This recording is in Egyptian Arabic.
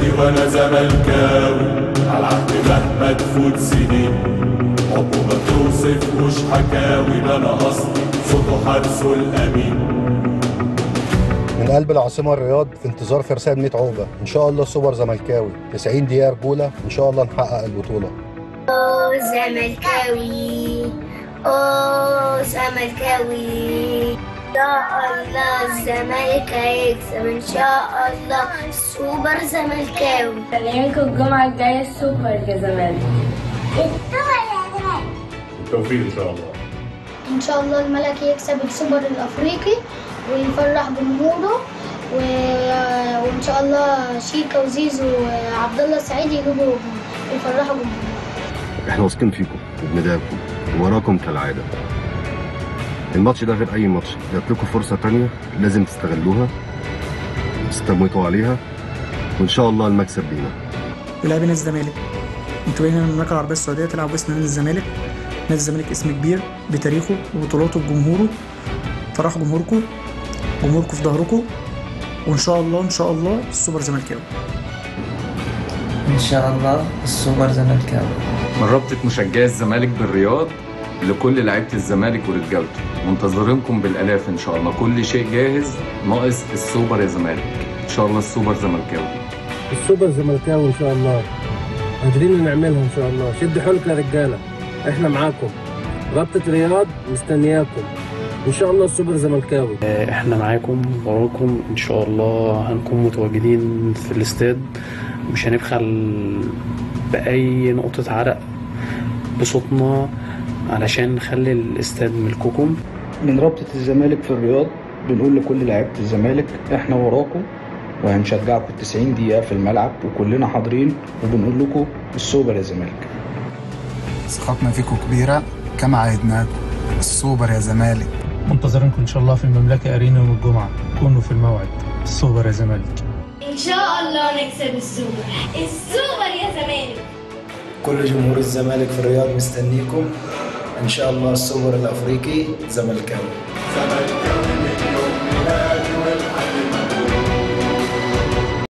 بلدي وانا زملكاوي على عهد مهما تفوت سنين حبه ما توصفهوش حكاوي ده انا اصلي صوته حارسه الامين من قلب العاصمة الرياض في انتظار فرسان 100 عقبة إن شاء الله سوبر زملكاوي 90 دقيقة رجولة إن شاء الله نحقق البطولة أوه زملكاوي أوه زملكاوي إن شاء الله الزمالك هيكسب إن شاء الله سوبر زملكاوي خليكم الجمعة الجاية السوبر يا زمالك بالتوفيق ان شاء الله إن شاء الله الملك يكسب السوبر الأفريقي ويفرح جمهوره و... وإن شاء الله شيكا وزيزو وعبد الله السعيد يجيبوا يفرحوا جمهوره احنا واثقين فيكم وبندعمكم وراكم كالعادة الماتش ده غير أي ماتش جات لكم فرصة تانية لازم تستغلوها تستموتوا عليها وإن شاء الله المكسب لينا ولاعبين الزمالك انتوا هنا من المملكه العربيه السعوديه تلعبوا باسم نادي الزمالك نادي الزمالك اسم كبير بتاريخه وبطولاته بجمهوره فرحوا جمهوركم جمهوركم في ظهركم وان شاء الله ان شاء الله السوبر زملكاوي إن شاء الله السوبر زملكاوي من رابطة مشجعي الزمالك بالرياض لكل لعيبة الزمالك ورجالته منتظرينكم بالآلاف إن شاء الله كل شيء جاهز ناقص السوبر يا زمالك إن شاء الله السوبر زملكاوي السوبر زملكاوي ان شاء الله قادرين نعملها ان شاء الله شدوا حيلكم يا رجاله احنا معاكم رابطه رياض مستنياكم ان شاء الله السوبر زملكاوي احنا معاكم وراكم ان شاء الله هنكون متواجدين في الاستاد مش هنبخل باي نقطة عرق بصوتنا علشان نخلي الاستاد ملككم من رابطة الزمالك في الرياض بنقول لكل لعيبة الزمالك احنا وراكم وهنشجعكم 90 دقيقة في الملعب وكلنا حاضرين وبنقول لكم السوبر يا زمالك ثقتنا فيكم كبيرة كما عهدناكم السوبر يا زمالك منتظرينكم ان شاء الله في المملكه ارينا يوم الجمعه كونوا في الموعد السوبر يا زمالك إن شاء الله نكسب السوبر السوبر يا زمالك كل جمهور الزمالك في الرياض مستنيكم ان شاء الله السوبر الافريقي زملكاوي زملكاوي